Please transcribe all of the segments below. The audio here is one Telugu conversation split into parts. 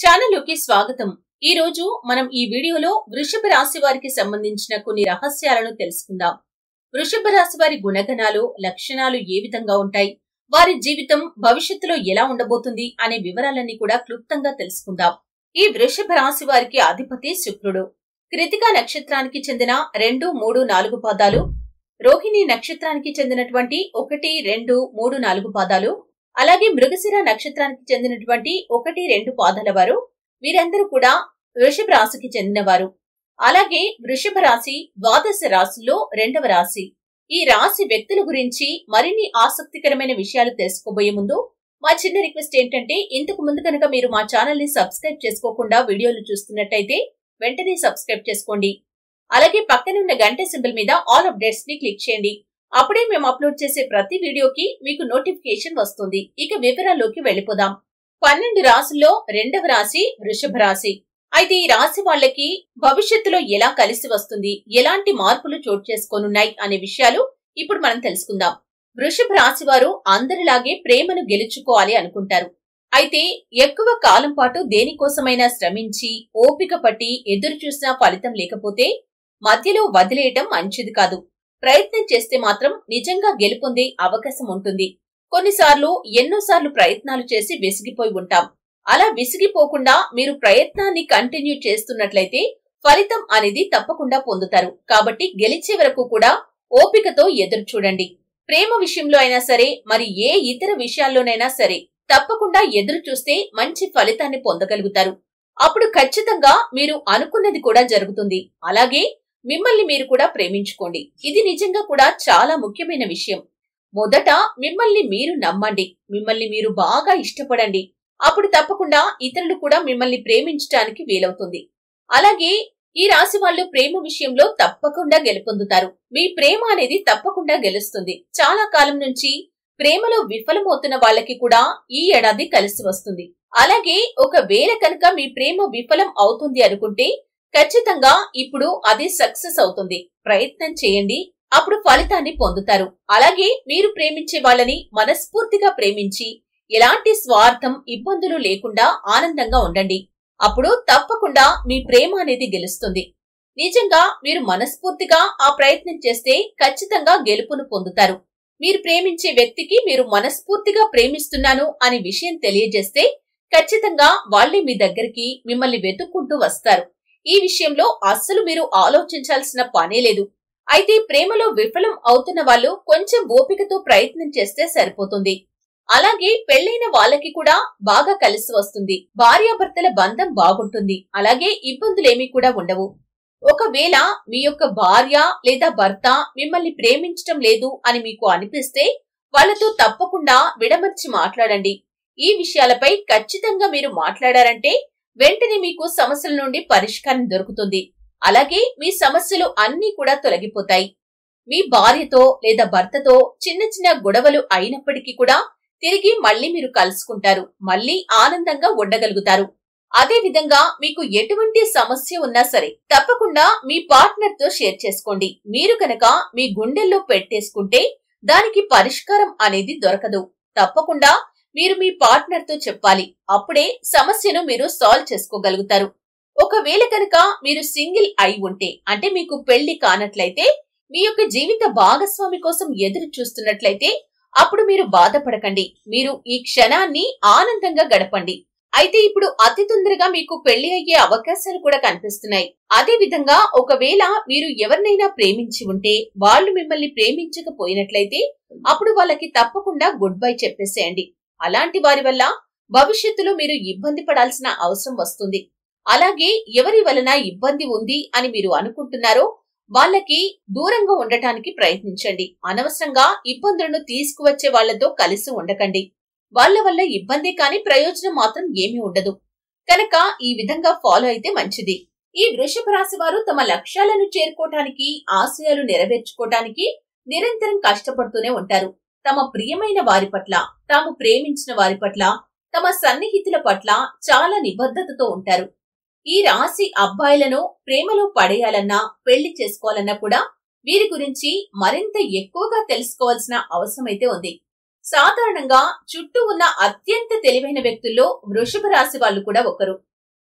ఛానల్లోకి స్వాగతం ఈ రోజు మనం ఈ వీడియోలో వృషభ రాశి వారికి సంబంధించిన కొన్ని రహస్యాలను తెలుసుకుందాం వృషభ రాశి వారి గుణగణాలు లక్షణాలు ఏ విధంగా ఉంటాయి వారి జీవితం భవిష్యత్తులో ఎలా ఉండబోతుంది అనే వివరాలన్నీ కూడా క్లుప్తంగా తెలుసుకుందాం ఈ వృషభ రాశి వారికి అధిపతి శుక్రుడు కృతికా నక్షత్రానికి చెందిన రెండు మూడు నాలుగు పాదాలు రోహిణి నక్షత్రానికి చెందినటువంటి ఒకటి రెండు మూడు నాలుగు పాదాలు అలాగే మృగశిర నక్షత్రానికి చెందినటువంటి ఒకటి రెండు పాదాల వారు వీరందరూ కూడా వృషభ రాశికి చెందినవారు అలాగే వృషభ రాశి ద్వాదశ రాశిలో రెండవ రాశి ఈ రాశి వ్యక్తుల గురించి మరిన్ని ఆసక్తికరమైన విషయాలు తెలుసుకోబోయే ముందు మా చిన్న రిక్వెస్ట్ ఏంటంటే ఇంతకు ముందు కనుక మీరు మా ఛానల్ ని సబ్స్క్రైబ్ చేసుకోకుండా వీడియోలు చూస్తున్నట్టయితే వెంటనే సబ్స్క్రైబ్ చేసుకోండి అలాగే పక్కన ఉన్న గంట సింబల్ మీద ఆల్ అప్డేట్స్ ని క్లిక్ చేయండి అప్పుడే మేము అప్లోడ్ చేసే ప్రతి వీడియోకి మీకు నోటిఫికేషన్ వస్తుంది ఇక వివరాల్లోకి వెళ్ళిపోదాం పన్నెండు రాశుల్లో రెండవ రాశి వృషభ రాశి అయితే ఈ రాశి వాళ్ళకి భవిష్యత్తులో ఎలా కలిసి వస్తుంది ఎలాంటి మార్పులు చోటు చేసుకోనున్నాయి అనే విషయాలు ఇప్పుడు మనం తెలుసుకుందాం వృషభ రాశి వారు అందరిలాగే ప్రేమను గెలుచుకోవాలి అనుకుంటారు అయితే ఎక్కువ కాలం పాటు దేనికోసమైనా శ్రమించి ఓపిక పట్టి ఎదురు చూసినా ఫలితం లేకపోతే మధ్యలో వదిలేయటం మంచిది కాదు ప్రయత్నం చేస్తే మాత్రం నిజంగా గెలుపొందే అవకాశం ఉంటుంది కొన్నిసార్లు ఎన్నోసార్లు ప్రయత్నాలు చేసి విసిగిపోయి ఉంటాం అలా విసిగిపోకుండా మీరు ప్రయత్నాన్ని కంటిన్యూ చేస్తున్నట్లయితే ఫలితం అనేది తప్పకుండా పొందుతారు కాబట్టి గెలిచే వరకు కూడా ఓపికతో ఎదురు చూడండి ప్రేమ విషయంలో అయినా సరే మరి ఏ ఇతర విషయాల్లోనైనా సరే తప్పకుండా ఎదురు చూస్తే మంచి ఫలితాన్ని పొందగలుగుతారు అప్పుడు ఖచ్చితంగా మీరు అనుకున్నది కూడా జరుగుతుంది అలాగే మిమ్మల్ని మీరు కూడా ప్రేమించుకోండి ఇది నిజంగా కూడా చాలా ముఖ్యమైన విషయం మొదట మిమ్మల్ని మీరు నమ్మండి మిమ్మల్ని మీరు బాగా ఇష్టపడండి అప్పుడు తప్పకుండా ఇతరులు కూడా మిమ్మల్ని ప్రేమించడానికి వీలవుతుంది అలాగే ఈ రాశి వాళ్ళు ప్రేమ విషయంలో తప్పకుండా గెలుపొందుతారు మీ ప్రేమ అనేది తప్పకుండా గెలుస్తుంది చాలా కాలం నుంచి ప్రేమలో విఫలమవుతున్న వాళ్ళకి కూడా ఈ ఏడాది కలిసి వస్తుంది అలాగే ఒకవేళ కనుక మీ ప్రేమ విఫలం అవుతుంది అనుకుంటే ఖచ్చితంగా ఇప్పుడు అది సక్సెస్ అవుతుంది ప్రయత్నం చేయండి అప్పుడు ఫలితాన్ని పొందుతారు అలాగే మీరు ప్రేమించే వాళ్ళని మనస్ఫూర్తిగా ప్రేమించి ఎలాంటి స్వార్థం ఇబ్బందులు లేకుండా ఆనందంగా ఉండండి అప్పుడు తప్పకుండా మీ ప్రేమ అనేది గెలుస్తుంది నిజంగా మీరు మనస్ఫూర్తిగా ఆ ప్రయత్నం చేస్తే ఖచ్చితంగా గెలుపును పొందుతారు మీరు ప్రేమించే వ్యక్తికి మీరు మనస్ఫూర్తిగా ప్రేమిస్తున్నాను అనే విషయం తెలియజేస్తే ఖచ్చితంగా వాళ్ళే మీ దగ్గరికి మిమ్మల్ని వెతుక్కుంటూ వస్తారు ఈ విషయంలో అస్సలు మీరు ఆలోచించాల్సిన పనే లేదు అయితే ప్రేమలో విఫలం అవుతున్న వాళ్ళు కొంచెం ఓపికతో ప్రయత్నం చేస్తే సరిపోతుంది అలాగే పెళ్లైన వాళ్ళకి కూడా బాగా కలిసి వస్తుంది భార్యాభర్తల బంధం బాగుంటుంది అలాగే ఇబ్బందులేమీ కూడా ఉండవు ఒకవేళ మీ యొక్క భార్య లేదా భర్త మిమ్మల్ని ప్రేమించటం లేదు అని మీకు అనిపిస్తే వాళ్ళతో తప్పకుండా విడమర్చి మాట్లాడండి ఈ విషయాలపై ఖచ్చితంగా మీరు మాట్లాడారంటే వెంటనే మీకు సమస్యల నుండి పరిష్కారం దొరుకుతుంది అలాగే మీ సమస్యలు అన్నీ కూడా తొలగిపోతాయి మీ భార్యతో లేదా భర్తతో చిన్న చిన్న గొడవలు అయినప్పటికీ కూడా తిరిగి మళ్ళీ మీరు కలుసుకుంటారు మళ్ళీ ఆనందంగా ఉండగలుగుతారు అదే విధంగా మీకు ఎటువంటి సమస్య ఉన్నా సరే తప్పకుండా మీ పార్ట్నర్ తో షేర్ చేసుకోండి మీరు కనుక మీ గుండెల్లో పెట్టేసుకుంటే దానికి పరిష్కారం అనేది దొరకదు తప్పకుండా మీరు మీ పార్ట్నర్ తో చెప్పాలి అప్పుడే సమస్యను మీరు సాల్వ్ చేసుకోగలుగుతారు ఒకవేళ కనుక మీరు సింగిల్ అయి ఉంటే అంటే మీకు పెళ్లి కానట్లయితే మీ యొక్క జీవిత భాగస్వామి కోసం ఎదురు చూస్తున్నట్లయితే అప్పుడు మీరు బాధపడకండి మీరు ఈ క్షణాన్ని ఆనందంగా గడపండి అయితే ఇప్పుడు అతి తొందరగా మీకు పెళ్లి అయ్యే అవకాశాలు కూడా కనిపిస్తున్నాయి అదే విధంగా ఒకవేళ మీరు ఎవరినైనా ప్రేమించి ఉంటే వాళ్ళు మిమ్మల్ని ప్రేమించకపోయినట్లయితే అప్పుడు వాళ్ళకి తప్పకుండా గుడ్ బై చెప్పేసేయండి అలాంటి వారి వల్ల భవిష్యత్తులో మీరు ఇబ్బంది పడాల్సిన అవసరం వస్తుంది అలాగే ఎవరి వలన ఇబ్బంది ఉంది అని మీరు అనుకుంటున్నారో వాళ్ళకి దూరంగా ఉండటానికి ప్రయత్నించండి అనవసరంగా ఇబ్బందులను తీసుకువచ్చే వాళ్లతో కలిసి ఉండకండి వాళ్ళ వల్ల ఇబ్బంది కాని ప్రయోజనం మాత్రం ఏమీ ఉండదు కనుక ఈ విధంగా ఫాలో అయితే మంచిది ఈ వృషభ రాశి వారు తమ లక్ష్యాలను చేరుకోవటానికి ఆశయాలు నెరవేర్చుకోవటానికి నిరంతరం కష్టపడుతూనే ఉంటారు తమ ప్రియమైన వారి పట్ల తాము ప్రేమించిన వారి పట్ల తమ సన్నిహితుల పట్ల చాలా నిబద్ధతతో ఉంటారు ఈ రాశి అబ్బాయిలను ప్రేమలో పడేయాలన్నా పెళ్లి చేసుకోవాలన్నా కూడా వీరి గురించి మరింత ఎక్కువగా తెలుసుకోవాల్సిన అవసరమైతే ఉంది సాధారణంగా చుట్టూ ఉన్న అత్యంత తెలివైన వ్యక్తుల్లో వృషభ రాశి వాళ్ళు కూడా ఒకరు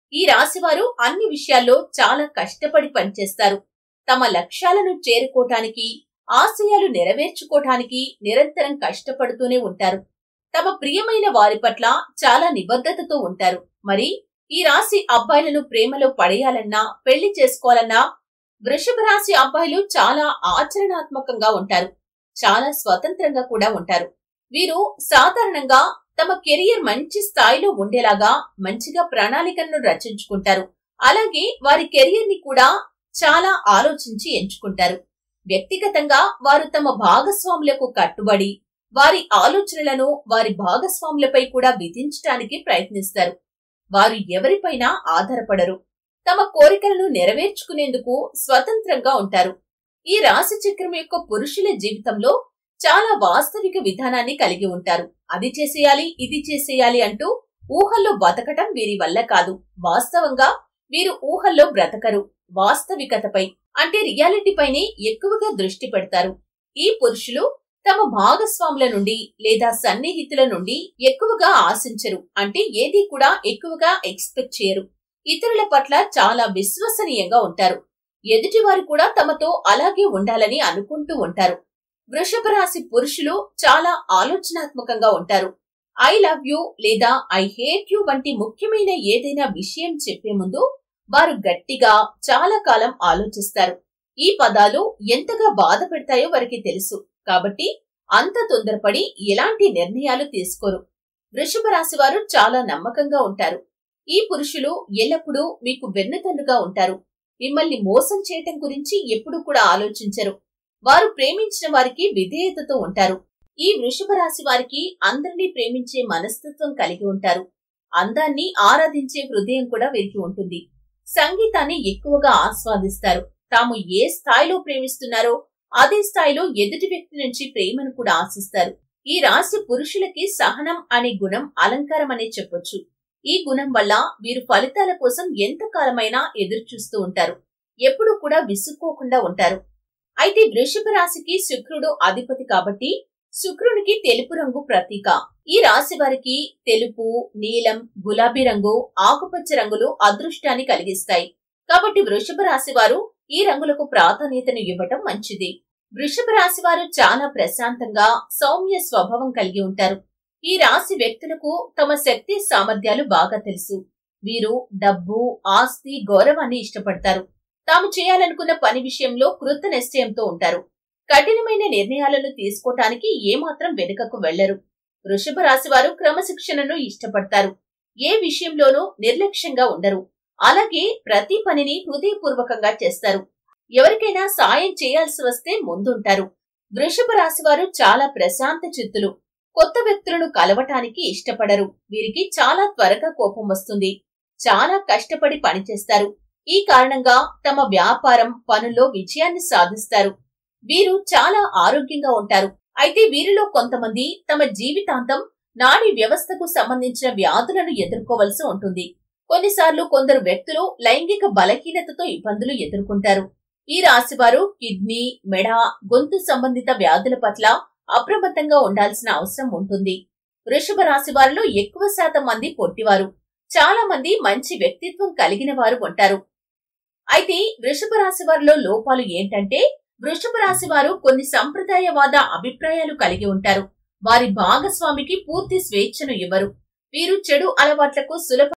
ఈ రాశి వారు అన్ని విషయాల్లో చాలా కష్టపడి పనిచేస్తారు తమ లక్ష్యాలను చేరుకోవటానికి ఆశయాలు నెరవేర్చుకోవటానికి నిరంతరం కష్టపడుతూనే ఉంటారు తమ ప్రియమైన వారి పట్ల చాలా నిబద్ధతతో ఉంటారు మరి ఈ రాశి అబ్బాయిలను ప్రేమలో పడేయాలన్నా పెళ్లి చేసుకోవాలన్నా వృషభ రాశి అబ్బాయిలు చాలా ఆచరణాత్మకంగా ఉంటారు చాలా స్వతంత్రంగా కూడా ఉంటారు వీరు సాధారణంగా తమ కెరియర్ మంచి స్థాయిలో ఉండేలాగా మంచిగా ప్రణాళికలను రచించుకుంటారు అలాగే వారి కెరియర్ ని కూడా చాలా ఆలోచించి ఎంచుకుంటారు వ్యక్తిగతంగా వారు తమ భాగస్వాములకు కట్టుబడి వారి ఆలోచనలను వారి భాగస్వాములపై కూడా విధించడానికి ప్రయత్నిస్తారు వారు ఎవరిపైనా ఆధారపడరు తమ కోరికలను నెరవేర్చుకునేందుకు స్వతంత్రంగా ఉంటారు ఈ రాశి చక్రం యొక్క పురుషుల జీవితంలో చాలా వాస్తవిక విధానాన్ని కలిగి ఉంటారు అది చేసేయాలి ఇది చేసేయాలి అంటూ ఊహల్లో బతకటం వీరి వల్ల కాదు వాస్తవంగా వీరు ఊహల్లో బ్రతకరు వాస్తవికతపై అంటే రియాలిటీపైనే ఎక్కువగా దృష్టి పెడతారు ఈ పురుషులు తమ భాగస్వాముల నుండి లేదా సన్నిహితుల నుండి ఎక్కువగా ఆశించరు అంటే ఏది కూడా ఎక్కువగా ఎక్స్పెక్ట్ చేయరు ఇతరుల పట్ల చాలా విశ్వసనీయంగా ఉంటారు ఎదుటివారు కూడా తమతో అలాగే ఉండాలని అనుకుంటూ ఉంటారు వృషభ రాశి పురుషులు చాలా ఆలోచనాత్మకంగా ఉంటారు ఐ లవ్ యూ లేదా ఐ హేట్ యూ వంటి ముఖ్యమైన ఏదైనా విషయం చెప్పే ముందు వారు గట్టిగా చాలా కాలం ఆలోచిస్తారు ఈ పదాలు ఎంతగా బాధ పెడతాయో వారికి తెలుసు కాబట్టి అంత తొందరపడి ఎలాంటి నిర్ణయాలు తీసుకోరు వృషభ రాశి వారు చాలా నమ్మకంగా ఉంటారు ఈ పురుషులు ఎల్లప్పుడూ మీకు వెన్నుతన్నుగా ఉంటారు మిమ్మల్ని మోసం చేయటం గురించి ఎప్పుడూ కూడా ఆలోచించరు వారు ప్రేమించిన వారికి విధేయతతో ఉంటారు ఈ వృషభ రాశి వారికి అందరినీ ప్రేమించే మనస్తత్వం కలిగి ఉంటారు అందాన్ని ఆరాధించే హృదయం కూడా వీరికి ఉంటుంది సంగీతాన్ని ఎక్కువగా ఆస్వాదిస్తారు తాము ఏ స్థాయిలో ప్రేమిస్తున్నారో అదే స్థాయిలో ఎదుటి వ్యక్తి నుంచి ప్రేమను కూడా ఆశిస్తారు ఈ రాశి పురుషులకి సహనం అనే గుణం అలంకారం అనే చెప్పొచ్చు ఈ గుణం వల్ల వీరు ఫలితాల కోసం ఎంత కాలమైనా ఎదురు చూస్తూ ఉంటారు ఎప్పుడూ కూడా విసుక్కోకుండా ఉంటారు అయితే వృషభ రాశికి శుక్రుడు అధిపతి కాబట్టి శుక్రునికి తెలుపు రంగు ప్రతీక ఈ రాశి వారికి తెలుపు నీలం గులాబీ రంగు ఆకుపచ్చ రంగులు అదృష్టాన్ని కలిగిస్తాయి కాబట్టి వృషభ రాశి వారు ఈ రంగులకు ప్రాధాన్యతను ఇవ్వటం మంచిది వృషభ రాశి వారు చాలా ప్రశాంతంగా సౌమ్య స్వభావం కలిగి ఉంటారు ఈ రాశి వ్యక్తులకు తమ శక్తి సామర్థ్యాలు బాగా తెలుసు వీరు డబ్బు ఆస్తి గౌరవాన్ని ఇష్టపడతారు తాము చేయాలనుకున్న పని విషయంలో కృత నిశ్చయంతో ఉంటారు కఠినమైన నిర్ణయాలను తీసుకోవటానికి ఏమాత్రం వెనుకకు వెళ్లరు వృషభ రాశి వారు క్రమశిక్షణను ఇష్టపడతారు ఏ విషయంలోనూ నిర్లక్ష్యంగా ఉండరు అలాగే ప్రతి పనిని హృదయపూర్వకంగా చేస్తారు ఎవరికైనా సాయం చేయాల్సి వస్తే ముందుంటారు వృషభ రాశి వారు చాలా ప్రశాంత చిత్తులు కొత్త వ్యక్తులను కలవటానికి ఇష్టపడరు వీరికి చాలా త్వరగా కోపం వస్తుంది చాలా కష్టపడి పనిచేస్తారు ఈ కారణంగా తమ వ్యాపారం పనుల్లో విజయాన్ని సాధిస్తారు వీరు చాలా ఆరోగ్యంగా ఉంటారు అయితే వీరిలో కొంతమంది తమ జీవితాంతం నాడీ వ్యవస్థకు సంబంధించిన వ్యాధులను ఎదుర్కోవలసి ఉంటుంది కొన్నిసార్లు కొందరు వ్యక్తులు లైంగిక బలహీనతతో ఇబ్బందులు ఎదుర్కొంటారు ఈ రాశివారు కిడ్నీ మెడ గొంతు సంబంధిత వ్యాధుల పట్ల అప్రమత్తంగా ఉండాల్సిన అవసరం ఉంటుంది వృషభ రాశి వారిలో ఎక్కువ శాతం మంది పొట్టివారు చాలా మంది మంచి వ్యక్తిత్వం కలిగిన వారు ఉంటారు అయితే వృషభ రాశి వారిలో లోపాలు ఏంటంటే వృషభ రాశి వారు కొన్ని సంప్రదాయవాద అభిప్రాయాలు కలిగి ఉంటారు వారి భాగస్వామికి పూర్తి స్వేచ్ఛను ఇవ్వరు వీరు చెడు అలవాట్లకు సులభ